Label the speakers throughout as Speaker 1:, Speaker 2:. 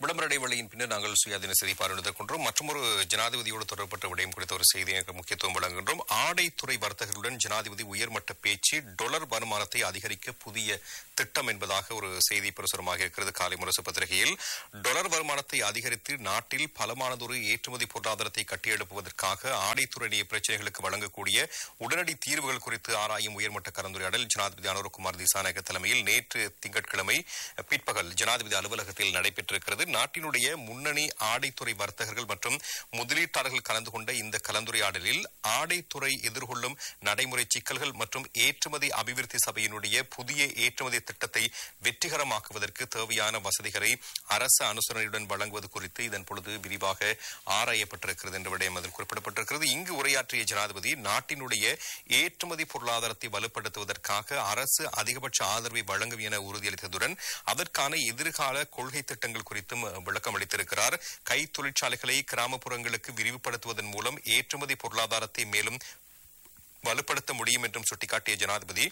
Speaker 1: விளம்பர இடைவெளியின் பின்னர் நாங்கள் சுயாதீன செய்தி பார்வையிடுகின்றோம் மற்றொரு ஜனாதிபதியோடு தொடர்பட்ட விடயம் குறித்த ஒரு செய்தியை முக்கியத்துவம் வழங்குகின்றோம் ஆடைத்துறை வர்த்தகர்களுடன் ஜனாதிபதி உயர்மட்ட பேச்சு டொலர் வருமானத்தை அதிகரிக்க புதிய திட்டம் என்பதாக ஒரு செய்தி பிரசுரமாக இருக்கிறது காலை முரசு பத்திரிகையில் டொலர் வருமானத்தை அதிகரித்து நாட்டில் பலமானதொரு ஏற்றுமதி பொருளாதாரத்தை கட்டியெழுப்புவதற்காக ஆடைத்துறை பிரச்சனைகளுக்கு வழங்கக்கூடிய உடனடி தீர்வுகள் குறித்து ஆராயும் உயர்மட்ட கலந்துரையாடல் ஜனாதிபதி அனுரகுமார் திசாநாயக தலைமையில் நேற்று திங்கட்கிழமை பிற்பகல் ஜனாதிபதி அலுவலகத்தில் நடைபெற்றிருக்கிறது நாட்டினுடைய முன்னணி ஆடைத்துறை வர்த்தகர்கள் மற்றும் முதலீட்டாளர்கள் கலந்து கொண்ட இந்த கலந்துரையாடலில் ஆடைத்துறை எதிர்கொள்ளும் நடைமுறை சிக்கல்கள் மற்றும் ஏற்றுமதி அபிவிருத்தி சபையினுடைய புதிய ஏற்றுமதி திட்டத்தை வெற்றிகரமாக்குவதற்கு தேவையான வசதிகளை அரசு அனுசரணையுடன் வழங்குவது குறித்து இதன் பொழுது விரிவாக ஆராயப்பட்டிருக்கிறது என்ற விடயம் அதில் குறிப்பிடப்பட்டிருக்கிறது இங்கு உரையாற்றிய ஜனாதிபதி நாட்டினுடைய ஏற்றுமதி பொருளாதாரத்தை வலுப்படுத்துவதற்காக அரசு அதிகபட்ச ஆதரவை வழங்கும் என உறுதியளித்ததுடன் அதற்கான எதிர்கால கொள்கை திட்டங்கள் குறித்தும் விளக்கம் அளித்திருக்கிறார் கை தொழிற்சாலைகளை கிராமப்புறங்களுக்கு விரிவுபடுத்துவதன் மூலம் ஏற்றுமதி பொருளாதாரத்தை மேலும் வலுப்படுத்த முடியும் என்றும் சுட்டிக்காட்டிய ஜனாதிபதி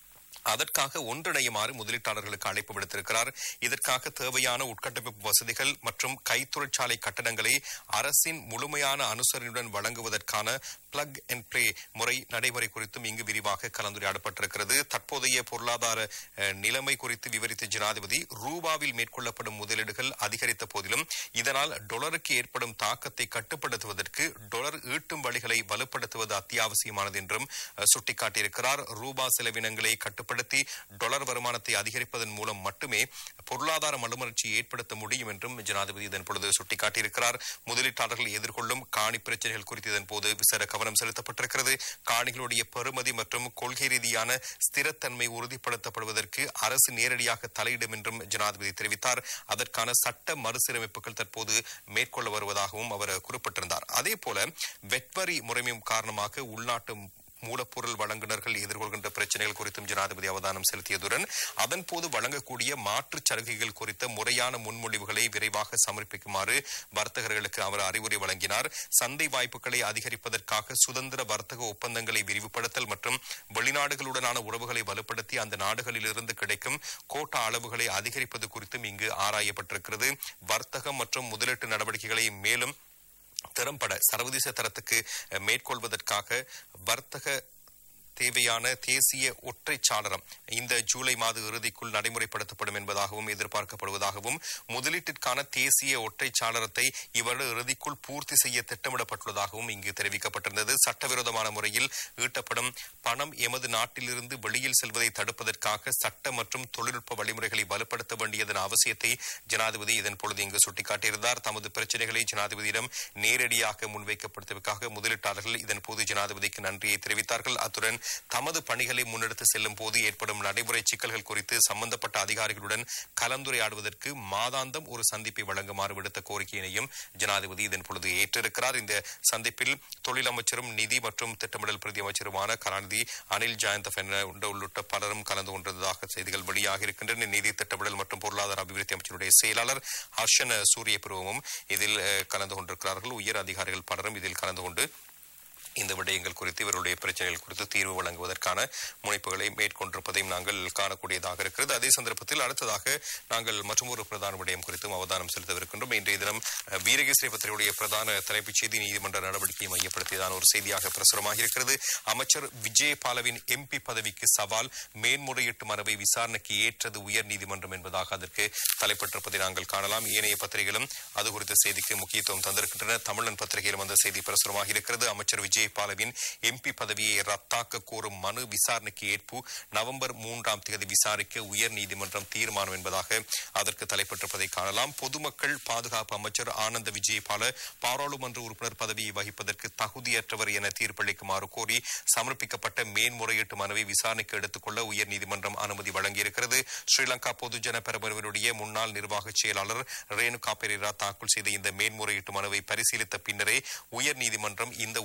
Speaker 1: அதற்காக ஒன்றிணையுமாறு முதலீட்டாளர்களுக்கு அழைப்பு விடுத்திருக்கிறார் இதற்காக தேவையான உட்கட்டமைப்பு வசதிகள் மற்றும் கைத்தொழிற்சாலை கட்டடங்களை அரசின் முழுமையான அனுசரணையுடன் வழங்குவதற்கான பிளக் அண்ட் பிளே முறை நடைமுறை குறித்தும் இங்கு விரிவாக கலந்துரையாடப்பட்டிருக்கிறது தற்போதைய பொருளாதார அஹ், நிலைமை குறித்து விவரித்த ஜனாதிபதி ரூபாவில் மேற்கொள்ளப்படும் முதலீடுகள் அதிகரித்த போதிலும் இதனால் டொலருக்கு ஏற்படும் தாக்கத்தை கட்டுப்படுத்துவதற்கு டொலர் ஈட்டும் வழிகளை வலுப்படுத்துவது அத்தியாவசியமானது என்றும் அஹ், சுட்டிக்காட்டியிருக்கிறார் ரூபா செலவினங்களை கட்டுப்படுத்தி டொலர் வருமானத்தை அதிகரிப்பதன் மூலம் மட்டுமே பொருளாதார மறுமலர்ச்சியை ஏற்படுத்த முடியும் என்றும் ஜனாதிபதி இதன் பொழுது சுட்டிக்காட்டியிருக்கிறார் முதலீட்டாளர்கள் எதிர்கொள்ளும் காணி பிரச்சனைகள் குறித்து இதன் போது விசேட கவனம் செலுத்தப்பட்டிருக்கிறது காணிகளுடைய பெறுமதி மற்றும் கொள்கை ரீதியான ஸ்திரத்தன்மை உறுதிப்படுத்தப்படுவதற்கு அரசு நேரடியாக தலையிடும் என்றும் ஜனாதிபதி தெரிவித்தார் அதற்கான சட்ட மறுசீரமைப்புகள் தற்போது மேற்கொள்ள வருவதாகவும் அவர் குறிப்பிட்டிருந்தார் அதே போல வெட்வரி முறைமையும் காரணமாக உள்நாட்டு மூலப்பொருள் வழங்குனர்கள் எதிர்கொள்கின்ற பிரச்சனைகள் குறித்தும் ஜனாதிபதி அவதானம் செலுத்தியதுடன் அதன் போது வழங்கக்கூடிய மாற்றுச் சலுகைகள் குறித்த முறையான முன்மொழிவுகளை விரைவாக சமர்ப்பிக்குமாறு வர்த்தகர்களுக்கு அவர் அறிவுரை வழங்கினார் சந்தை வாய்ப்புகளை அதிகரிப்பதற்காக சுதந்திர வர்த்தக ஒப்பந்தங்களை விரிவுபடுத்தல் மற்றும் வெளிநாடுகளுடனான உறவுகளை வலுப்படுத்தி அந்த நாடுகளிலிருந்து கிடைக்கும் கோட்டா அளவுகளை அதிகரிப்பது குறித்தும் இங்கு ஆராயப்பட்டிருக்கிறது வர்த்தகம் மற்றும் முதலீட்டு நடவடிக்கைகளை மேலும் திறம்பட சர்வதேச தரத்துக்கு அஹ், மேற்கொள்வதற்காக வர்த்தக தேவையான தேசிய ஒற்றை சாளரம் இந்த ஜூலை மாத இறுதிக்குள் நடைமுறைப்படுத்தப்படும் என்பதாகவும் எதிர்பார்க்கப்படுவதாகவும் முதலீட்டிற்கான தேசிய ஒற்றை சாளரத்தை இவருட இறுதிக்குள் பூர்த்தி செய்ய திட்டமிடப்பட்டுள்ளதாகவும் இங்கு தெரிவிக்கப்பட்டிருந்தது சட்டவிரோதமான முறையில் ஈட்டப்படும் பணம் எமது நாட்டிலிருந்து வெளியில் செல்வதை தடுப்பதற்காக சட்ட மற்றும் தொழில்நுட்ப வழிமுறைகளை வலுப்படுத்த வேண்டியதன் அவசியத்தை ஜனாதிபதி இதன் பொழுது இங்கு சுட்டிக்காட்டியிருந்தார் தமது பிரச்சனைகளை ஜனாதிபதியிடம் நேரடியாக முன்வைக்கப்படுவதற்காக முதலீட்டாளர்கள் இதன் போது ஜனாதிபதிக்கு நன்றியை தெரிவித்தார்கள் அத்துடன் தமது பணிகளை முன்னெடுத்து செல்லும் போது ஏற்படும் நடைமுறை சிக்கல்கள் குறித்து சம்பந்தப்பட்ட அதிகாரிகளுடன் கலந்துரையாடுவதற்கு மாதாந்தம் ஒரு சந்திப்பை வழங்குமாறு விடுத்த கோரிக்கையினையும் ஜனாதிபதி இதன் பொழுது ஏற்றிருக்கிறார் இந்த சந்திப்பில் தொழில் அமைச்சரும் நிதி மற்றும் திட்டமிடல் பிரதி அமைச்சருமான கலாநிதி அனில் ஜெயந்த பெர்னாண்டோ உள்ளிட்ட பலரும் கலந்து கொண்டதாக செய்திகள் வெளியாக இருக்கின்றன நிதி திட்டமிடல் மற்றும் பொருளாதார அபிவிருத்தி அமைச்சருடைய செயலாளர் ஹர்ஷன் சூரியபுரமும் இதில் அஹ், கலந்து கொண்டிருக்கிறார்கள் உயர் அதிகாரிகள் பலரும் இதில் கலந்து கொண்டு இந்த விடயங்கள் குறித்து இவருடைய பிரச்சனைகள் குறித்து தீர்வு வழங்குவதற்கான முனைப்புகளை மேற்கொண்டிருப்பதையும் நாங்கள் காணக்கூடியதாக இருக்கிறது அதே சந்தர்ப்பத்தில் அடுத்ததாக நாங்கள் மற்றொரு பிரதான விடயம் குறித்தும் அவதானம் செலுத்தவிருக்கின்றோம் இன்றைய தினம் அஹ், வீரகேசரி பத்திரிகையுடைய பிரதான தலைப்புச் செய்தி நீதிமன்ற நடவடிக்கையை மையப்படுத்தியதான ஒரு செய்தியாக பிரசுரமாக இருக்கிறது அமைச்சர் விஜய் பாலவின் எம்பி பதவிக்கு சவால் மேன்முறையீட்டு மனுவை விசாரணைக்கு ஏற்றது உயர் நீதிமன்றம் என்பதாக அதற்கு தலைப்பட்டிருப்பதை நாங்கள் காணலாம் ஏனைய பத்திரிகைகளும் அது குறித்த செய்திக்கு முக்கியத்துவம் தந்திருக்கின்றன தமிழன் பத்திரிகையிலும் அந்த செய்தி பிரசுரமாக இருக்கிறது அமைச்சர் விஜய் பாலவின் எம்பி பதவியை ரத்தாக்க கோரும் மனு விசாரணைக்கு ஏற்பு நவம்பர் மூன்றாம் தேதி விசாரிக்க உயர் நீதிமன்றம் தீர்மானம் என்பதாக அதற்கு தலைப்பட்டிருப்பதை காணலாம் பொதுமக்கள் பாதுகாப்பு அமைச்சர் ஆனந்த விஜயபால பாராளுமன்ற உறுப்பினர் பதவியை வகிப்பதற்கு தகுதியற்றவர் என தீர்ப்பளிக்குமாறு கோரி சமர்ப்பிக்கப்பட்ட மேன்முறையீட்டு மனுவை விசாரணைக்கு எடுத்துக்கொள்ள உயர் நீதிமன்றம் அனுமதி வழங்கியிருக்கிறது ஸ்ரீலங்கா பொதுஜன பெரமுனவினுடைய முன்னாள் நிர்வாக செயலாளர் ரேணுகா பெரேரா தாக்கல் செய்த இந்த மேன்முறையீட்டு மனுவை பரிசீலித்த பின்னரே உயர் நீதிமன்றம் இந்த உத்தரவை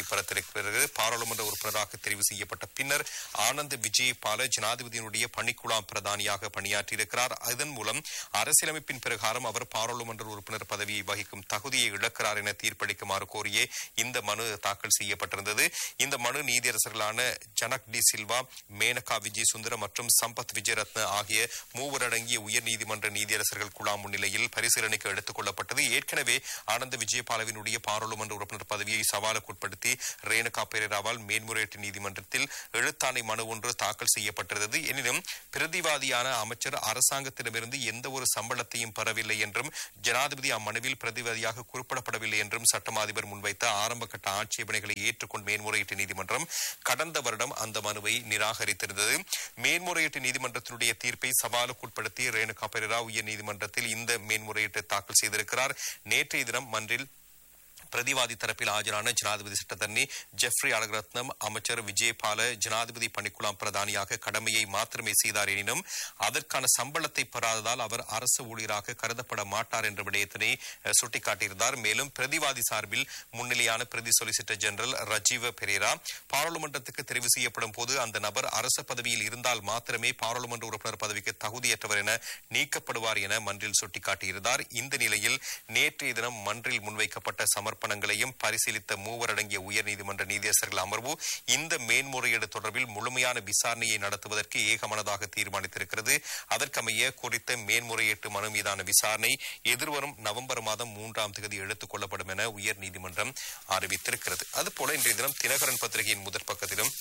Speaker 1: பெறத்திருக்கிறது பாராளுமன்ற உறுப்பினராக தெரிவு செய்யப்பட்ட பின்னர் ஆனந்த் விஜயபால ஜனாதிபதியினுடைய பணிக்குழாம் பிரதானியாக பணியாற்றியிருக்கிறார் இதன் மூலம் அரசியலமைப்பின் பிரகாரம் அவர் பாராளுமன்ற உறுப்பினர் பதவியை வகிக்கும் தகுதியை இழக்கிறார் என தீர்ப்பளிக்குமாறு கோரியே இந்த மனு தாக்கல் செய்யப்பட்டிருந்தது இந்த மனு நீதியரசர்களான ஜனக் டி சில்வா மேனகா விஜய் சுந்தர மற்றும் சம்பத் விஜயரத்ன ஆகிய மூவர் அடங்கிய உயர் நீதிமன்ற நீதியரசர்கள் குழாம் முன்னிலையில் பரிசீலனைக்கு எடுத்துக் கொள்ளப்பட்டது ஏற்கனவே ஆனந்த விஜயபாலவினுடைய பாராளுமன்ற உறுப்பினர் பதவியை சவாலுக்குட்படுத்தி ரேணுகா பெரேராவால் மேன்முறையீட்டு நீதிமன்றத்தில் எழுத்தாணை மனு ஒன்று தாக்கல் செய்யப்பட்டிருந்தது எனினும் பிரதிவாதியான அமைச்சர் அரசாங்கத்திடமிருந்து எந்த ஒரு சம்பளத்தையும் பெறவில்லை என்றும் ஜனாதிபதி அம்மனுவில் பிரதிவாதியாக குறிப்பிடப்படவில்லை என்றும் சட்டம் அதிபர் முன்வைத்த ஆரம்பகட்ட ஆட்சேபனைகளை ஏற்றுக்கொண்ட மேன்முறையீட்டு நீதிமன்றம் கடந்த வருடம் அந்த மனுவை நிராகரித்திருந்தது மேன்முறையீட்டு நீதிமன்றத்தினுடைய தீர்ப்பை சவாலுக்குட்படுத்தி ரேணுகா பெரேரா உயர் நீதிமன்றத்தில் இந்த மேன்முறையீட்டை தாக்கல் செய்திருக்கிறார் நேற்றைய தினம் மன்றில் பிரதிவாதி தரப்பில் ஆஜரான ஜனாதிபதி சட்டத்தரணி ஜெஃப்ரி அழகரத்னம் அமைச்சர் விஜயபால ஜனாதிபதி பணிக்குழாம் பிரதானியாக கடமையை மாத்திரமே செய்தார் எனினும் அதற்கான சம்பளத்தை பெறாததால் அவர் அரசு ஊழியராக கருதப்பட மாட்டார் என்ற விடயத்தினை அஹ், சுட்டிக்காட்டியிருந்தார் மேலும் பிரதிவாதி சார்பில் முன்னிலையான பிரதி சொலிசிட்டர் ஜெனரல் ரஜீவ பெரேரா பாராளுமன்றத்துக்கு தெரிவு செய்யப்படும் போது அந்த நபர் அரசு பதவியில் இருந்தால் மாத்திரமே பாராளுமன்ற உறுப்பினர் பதவிக்கு தகுதியற்றவர் என நீக்கப்படுவார் என மன்றில் சுட்டிக்காட்டியிருந்தார் இந்த நிலையில் நேற்றைய தினம் மன்றில் முன்வைக்கப்பட்ட சமர்ப்பணங்களையும் பரிசீலித்த மூவர் அடங்கிய உயர்நீதிமன்ற நீதியரசர்கள் அமர்வு இந்த மேன்முறையீடு தொடர்பில் முழுமையான விசாரணையை நடத்துவதற்கு ஏகமனதாக தீர்மானித்திருக்கிறது அதற்கமைய குறித்த மேன்முறையீட்டு மனு மீதான விசாரணை எதிர்வரும் நவம்பர் மாதம் மூன்றாம் தேதி எடுத்துக் கொள்ளப்படும் என உயர்நீதிமன்றம் அறிவித்திருக்கிறது அதுபோல இன்றைய தினம் தினகரன் பத்திரிகையின் முதற் பக்கத்திலும்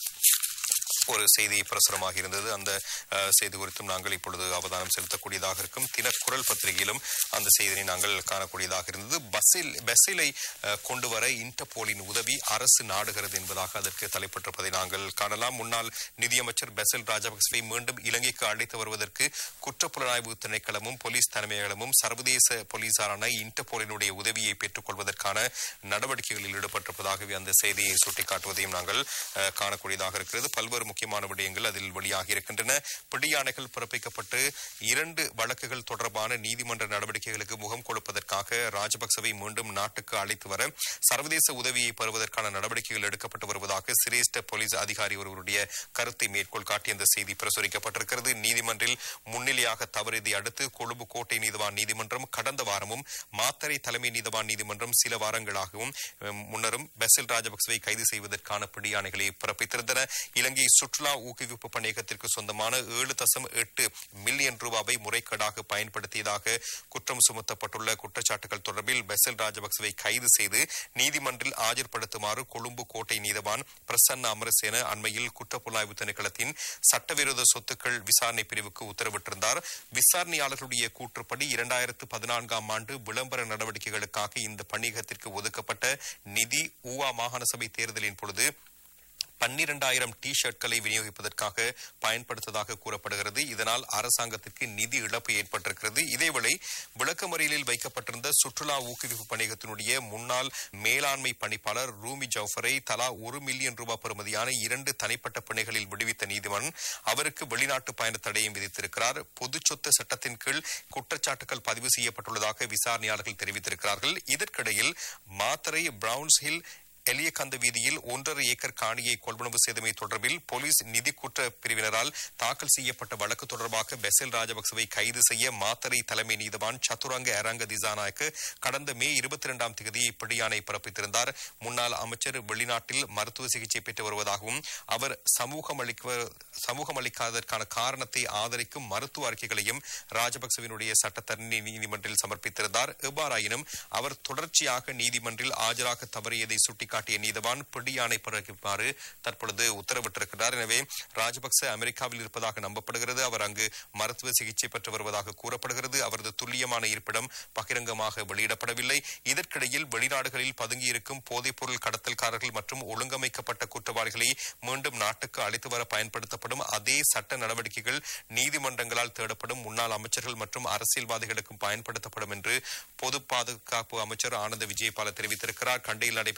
Speaker 1: ஒரு செய்தி பிரசுரமாக இருந்தது அந்த அஹ், செய்தி குறித்தும் நாங்கள் இப்பொழுது அவதானம் செலுத்தக்கூடியதாக இருக்கும் தினக்குரல் பத்திரிகையிலும் அந்த செய்தியை நாங்கள் காணக்கூடியதாக இருந்தது பஸ்ஸில் பஸ்ஸிலை அஹ், கொண்டு வர இன்டர்போலின் உதவி அரசு நாடுகிறது என்பதாக அதற்கு தலைப்பட்டிருப்பதை நாங்கள் காணலாம் முன்னாள் நிதியமைச்சர் பெசல் ராஜபக்சவை மீண்டும் இலங்கைக்கு அழைத்து வருவதற்கு குற்றப்புலனாய்வு திணைக்களமும் போலீஸ் தலைமையகமும் சர்வதேச போலீசாரான இன்டர்போலினுடைய உதவியை பெற்றுக் கொள்வதற்கான நடவடிக்கைகளில் ஈடுபட்டிருப்பதாகவே அந்த செய்தியை சுட்டிக்காட்டுவதையும் நாங்கள் அஹ், காணக்கூடியதாக இருக்கிறது பல்வேறு முக்கியமான விடயங்கள் அதில் வெளியாகி இருக்கின்றன பிடியாணைகள் பிறப்பிக்கப்பட்டு இரண்டு வழக்குகள் தொடர்பான நீதிமன்ற நடவடிக்கைகளுக்கு முகம் கொடுப்பதற்காக ராஜபக்சவை மீண்டும் நாட்டுக்கு அழைத்து வர சர்வதேச உதவியை பெறுவதற்கான நடவடிக்கைகள் எடுக்கப்பட்டு வருவதாக சிரேஷ்ட போலீஸ் அதிகாரி ஒருவருடைய கருத்தை மேற்கோள் காட்டி அந்த செய்தி பிரசுரிக்கப்பட்டிருக்கிறது நீதிமன்றில் முன்னிலையாக தவறியதை அடுத்து கொழும்பு கோட்டை நீதிவான் நீதிமன்றம் கடந்த வாரமும் மாத்தறை தலைமை நீதிவான் நீதிமன்றம் சில வாரங்களாகவும் அஹ், முன்னரும் பெசில் ராஜபக்சவை கைது செய்வதற்கான பிடியாணைகளை பிறப்பித்திருந்தன இலங்கை சுற்றுலா ஊக்குவிப்பு பணியகத்திற்கு சொந்தமான ஏழு தசம் எட்டு மில்லியன் ரூபாவை முறைகேடாக பயன்படுத்தியதாக குற்றம் சுமத்தப்பட்டுள்ள குற்றச்சாட்டுகள் தொடர்பில் பெசல் ராஜபக்சவை கைது செய்து நீதிமன்றில் ஆஜர்படுத்துமாறு கொழும்பு கோட்டை நீதவான் பிரசன்ன அமரசேன அண்மையில் குற்றப்புலனாய்வு திணைக்களத்தின் சட்டவிரோத சொத்துக்கள் விசாரணை பிரிவுக்கு உத்தரவிட்டிருந்தார் விசாரணையாளர்களுடைய கூற்றுப்படி இரண்டாயிரத்து பதினான்காம் ஆண்டு விளம்பர நடவடிக்கைகளுக்காக இந்த பணியகத்திற்கு ஒதுக்கப்பட்ட நிதி ஊவா மாகாண சபை தேர்தலின் பொழுது பன்னிரண்டாயிரம் டி ஷர்ட்களை விநியோகிப்பதற்காக பயன்படுத்ததாக கூறப்படுகிறது இதனால் அரசாங்கத்திற்கு நிதி இழப்பு ஏற்பட்டிருக்கிறது இதேவேளை விளக்கமறியலில் வைக்கப்பட்டிருந்த சுற்றுலா ஊக்குவிப்பு பணியகத்தினுடைய முன்னாள் மேலாண்மை பணிப்பாளர் ரூமி ஜவுஃபரை தலா ஒரு மில்லியன் ரூபாய் பெறுமதியான இரண்டு தனிப்பட்ட பிணைகளில் விடுவித்த நீதிமன்றம் அவருக்கு வெளிநாட்டு பயண தடையும் விதித்திருக்கிறார் பொது சொத்து சட்டத்தின் கீழ் குற்றச்சாட்டுகள் பதிவு செய்யப்பட்டுள்ளதாக விசாரணையாளர்கள் தெரிவித்திருக்கிறார்கள் இதற்கிடையில் மாத்தறை பிரவுன்ஸ் ஹில் எலியகந்த வீதியில் ஒன்றரை ஏக்கர் காணியை கொள்வனவு செய்தமை தொடர்பில் போலீஸ் நிதி குற்ற பிரிவினரால் தாக்கல் செய்யப்பட்ட வழக்கு தொடர்பாக பெசல் ராஜபக்சவை கைது செய்ய மாத்தறை தலைமை நீதவான் சதுரங்க அரங்க திசாநாயக்கு கடந்த மே இருபத்தி இரண்டாம் தேதி பிடியாணை பிறப்பித்திருந்தார் முன்னாள் அமைச்சர் வெளிநாட்டில் மருத்துவ சிகிச்சை பெற்று வருவதாகவும் அவர் சமூகம் அளிக்க சமூகம் அளிக்காததற்கான காரணத்தை ஆதரிக்கும் மருத்துவ அறிக்கைகளையும் ராஜபக்சவினுடைய சட்டத்தரணி நீதிமன்றில் சமர்ப்பித்திருந்தார் எவ்வாறாயினும் அவர் தொடர்ச்சியாக நீதிமன்றில் ஆஜராக தவறியதை சுட்டிக்காட்டிய நீதவான் பிடியாணை பிறப்பிக்குமாறு தற்பொழுது உத்தரவிட்டிருக்கிறார் எனவே ராஜபக்ச அமெரிக்காவில் இருப்பதாக நம்பப்படுகிறது அவர் அங்கு மருத்துவ சிகிச்சை பெற்று வருவதாக கூறப்படுகிறது அவரது துல்லியமான இருப்பிடம் பகிரங்கமாக வெளியிடப்படவில்லை இதற்கிடையில் வெளிநாடுகளில் பதுங்கியிருக்கும் போதைப்பொருள் கடத்தல்காரர்கள் மற்றும் ஒழுங்கமைக்கப்பட்ட குற்றவாளிகளை மீண்டும் நாட்டுக்கு அழைத்து வர பயன்படுத்தப்படும் அதே சட்ட நடவடிக்கைகள் நீதிமன்றங்களால் தேடப்படும் முன்னாள் அமைச்சர்கள் மற்றும் அரசியல்வாதிகளுக்கும் பயன்படுத்தப்படும் என்று பொது பாதுகாப்பு அமைச்சர் ஆனந்த விஜயபால தெரிவித்திருக்கிறார் கண்டையில் நடைபெற்ற ஊடக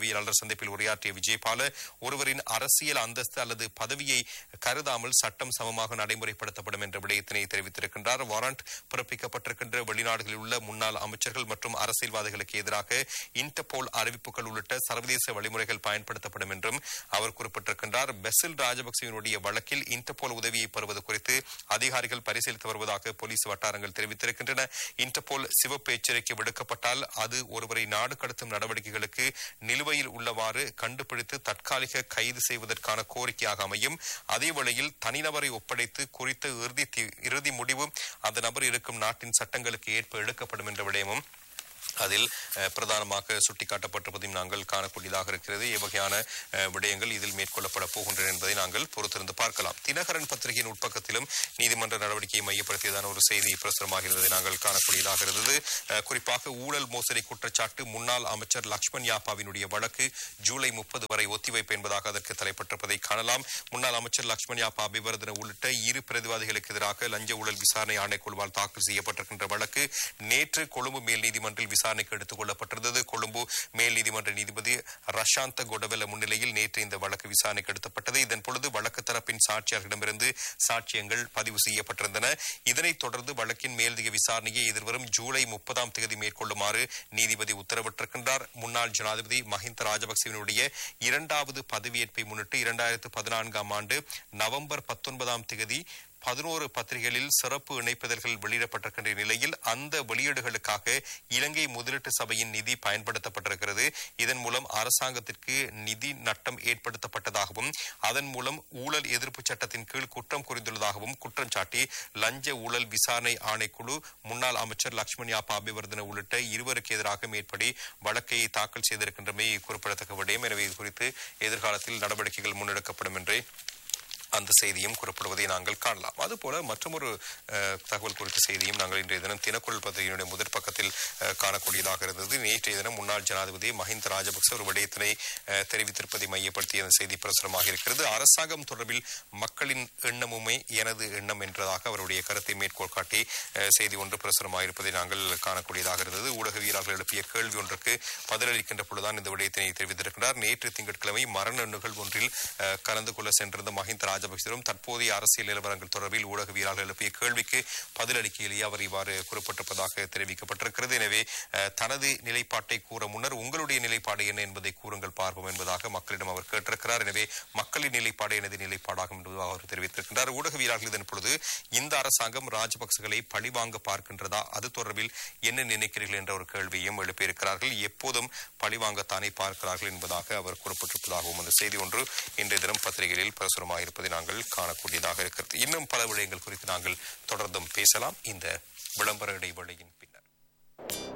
Speaker 1: ஊடகவியலாளர் சந்திப்பில் உரையாற்றிய விஜயபால ஒருவரின் அரசியல் அந்தஸ்து அல்லது பதவியை கருதாமல் சட்டம் சமமாக நடைமுறைப்படுத்தப்படும் என்ற விடயத்தினை தெரிவித்திருக்கின்றார் வாரண்ட் பிறப்பிக்கப்பட்டிருக்கின்ற வெளிநாடுகளில் உள்ள முன்னாள் அமைச்சர்கள் மற்றும் அரசியல்வாதிகளுக்கு எதிராக இன்டர்போல் அறிவிப்புகள் உள்ளிட்ட சர்வதேச வழிமுறைகள் பயன்படுத்தப்படும் என்றும் அவர் குறிப்பிட்டிருக்கின்றார் பெசில் ராஜபக்சவினுடைய வழக்கில் இன்டர்போல் உதவியை பெறுவது குறித்து அதிகாரிகள் பரிசீலித்து வருவதாக போலீஸ் வட்டாரங்கள் தெரிவித்திருக்கின்றன இன்டர்போல் சிவப்பு எச்சரிக்கை விடுக்கப்பட்டால் அது ஒருவரை நாடு கடத்தும் நடவடிக்கைகளுக்கு நிலுவையில் உள்ளவாறு கண்டுபிடித்து தற்காலிக கைது செய்வதற்கான கோரிக்கையாக அமையும் அதே வேளையில் தனிநபரை ஒப்படைத்து குறித்த இறுதி தி- இறுதி முடிவு அந்த நபர் இருக்கும் நாட்டின் சட்டங்களுக்கு ஏற்ப எடுக்கப்படும் என்ற விடயமும் அதில் அஹ், பிரதானமாக சுட்டிக்காட்டப்பட்டிருப்பதையும் நாங்கள் காணக்கூடியதாக இருக்கிறது எவ்வகையான அஹ், விடயங்கள் இதில் மேற்கொள்ளப்பட போகின்றன என்பதை நாங்கள் பொறுத்திருந்து பார்க்கலாம் தினகரன் பத்திரிகையின் உட்பக்கத்திலும் நீதிமன்ற நடவடிக்கையை மையப்படுத்தியதான ஒரு செய்தி பிரசுரமாக இருந்ததை நாங்கள் காணக்கூடியதாக இருந்தது அஹ், குறிப்பாக ஊழல் மோசடி குற்றச்சாட்டு முன்னாள் அமைச்சர் லக்ஷ்மண் யாப்பாவினுடைய வழக்கு ஜூலை முப்பது வரை ஒத்திவைப்பு என்பதாக அதற்கு தலைப்பட்டிருப்பதை காணலாம் முன்னாள் அமைச்சர் லக்ஷ்மண் யாப்பா அபிவர்தன உள்ளிட்ட இரு பிரதிவாதிகளுக்கு எதிராக லஞ்ச ஊழல் விசாரணை ஆணைக்குழுவால் தாக்கல் செய்யப்பட்டிருக்கின்ற வழக்கு நேற்று கொழும்பு மேல் நீதிமன்றில் விசாரணைக்கு எடுத்துக் கொள்ளப்பட்டிருந்தது கொழும்பு மேல் நீதிமன்ற நீதிபதி ரஷாந்த கொடவெல முன்னிலையில் நேற்று இந்த வழக்கு விசாரணைக்கு எடுக்கப்பட்டது இதன் பொழுது வழக்கு தரப்பின் சாட்சியாளர்களிடமிருந்து சாட்சியங்கள் பதிவு செய்யப்பட்டிருந்தன இதனைத் தொடர்ந்து வழக்கின் மேலதிக விசாரணையை எதிர்வரும் ஜூலை முப்பதாம் தேதி மேற்கொள்ளுமாறு நீதிபதி உத்தரவிட்டிருக்கின்றார் முன்னாள் ஜனாதிபதி மஹிந்த ராஜபக்சவினுடைய இரண்டாவது பதவியேற்பை முன்னிட்டு இரண்டாயிரத்து பதினான்காம் ஆண்டு நவம்பர் பத்தொன்பதாம் தேதி பதினோரு பத்திரிகைகளில் சிறப்பு இணைப்புதல்கள் வெளியிடப்பட்டிருக்கின்ற நிலையில் அந்த வெளியீடுகளுக்காக இலங்கை முதலீட்டு சபையின் நிதி பயன்படுத்தப்பட்டிருக்கிறது இதன் மூலம் அரசாங்கத்திற்கு நிதி நட்டம் ஏற்படுத்தப்பட்டதாகவும் அதன் மூலம் ஊழல் எதிர்ப்பு சட்டத்தின் கீழ் குற்றம் புரிந்துள்ளதாகவும் குற்றம் சாட்டி லஞ்ச ஊழல் விசாரணை ஆணைக்குழு முன்னாள் அமைச்சர் லட்சுமண் யாப்பா அபிவர்தன உள்ளிட்ட இருவருக்கு எதிராக மேற்படி வழக்கை தாக்கல் செய்திருக்கின்றமை குறிப்பிடத்தக்க விடயம் எனவே இது குறித்து எதிர்காலத்தில் நடவடிக்கைகள் முன்னெடுக்கப்படும் என்றே அந்த செய்தியும் குறிப்பிடுவதை நாங்கள் காணலாம் அதுபோல மற்றொரு அஹ், தகவல் குறித்த செய்தியும் நாங்கள் இன்றைய தினம் தினக்குரல் பத்திரிகையினுடைய முதற் பக்கத்தில் அஹ், காணக்கூடியதாக இருந்தது நேற்றைய தினம் முன்னாள் ஜனாதிபதி மஹிந்த ராஜபக்ச ஒரு விடயத்தினை அஹ், தெரிவித்திருப்பதை மையப்படுத்தி அந்த செய்தி பிரசுரமாக இருக்கிறது அரசாங்கம் தொடர்பில் மக்களின் எண்ணமுமே எனது எண்ணம் என்றதாக அவருடைய கருத்தை மேற்கோள் காட்டி அஹ், செய்தி ஒன்று பிரசுரமாக இருப்பதை நாங்கள் காணக்கூடியதாக இருந்தது ஊடகவியலாளர்கள் எழுப்பிய கேள்வி ஒன்றுக்கு பதிலளிக்கின்ற பொழுதுதான் இந்த விடயத்தினை தெரிவித்திருக்கிறார் நேற்று திங்கட்கிழமை மரண நிகழ்வு ஒன்றில் அஹ், கலந்து கொள்ள சென்றிருந்த மஹிந்த ராஜபக்சரும் தற்போதைய அரசியல் நிலவரங்கள் தொடர்பில் ஊடகவியலாளர்கள் எழுப்பிய கேள்விக்கு பதிலளிக்கையிலேயே அவர் இவ்வாறு குறிப்பிட்டிருப்பதாக தெரிவிக்கப்பட்டிருக்கிறது எனவே அஹ், தனது நிலைப்பாட்டை கூற முன்னர் உங்களுடைய நிலைப்பாடு என்ன என்பதை கூறுங்கள் பார்ப்போம் என்பதாக மக்களிடம் அவர் கேட்டிருக்கிறார் எனவே மக்களின் நிலைப்பாடு எனது நிலைப்பாடாகும் என்று அவர் தெரிவித்திருக்கின்றார் ஊடகவியலாளர்கள் இதன் பொழுது இந்த அரசாங்கம் ராஜபக்சகளை பழிவாங்க பார்க்கின்றதா அது தொடர்பில் என்ன நினைக்கிறீர்கள் என்ற ஒரு கேள்வியும் எழுப்பியிருக்கிறார்கள் எப்போதும் பழிவாங்கத்தானே பார்க்கிறார்கள் என்பதாக அவர் குறிப்பிட்டிருப்பதாகவும் அந்த செய்தி ஒன்று இன்றைய தினம் பத்திரிகைகளில் பிரசுரமாக இருப்பதை நாங்கள் காணக்கூடியதாக இருக்கிறது இன்னும் பல விடயங்கள் குறித்து நாங்கள் தொடர்ந்தும் பேசலாம் இந்த விளம்பர இடைவெளியின் பின்னர்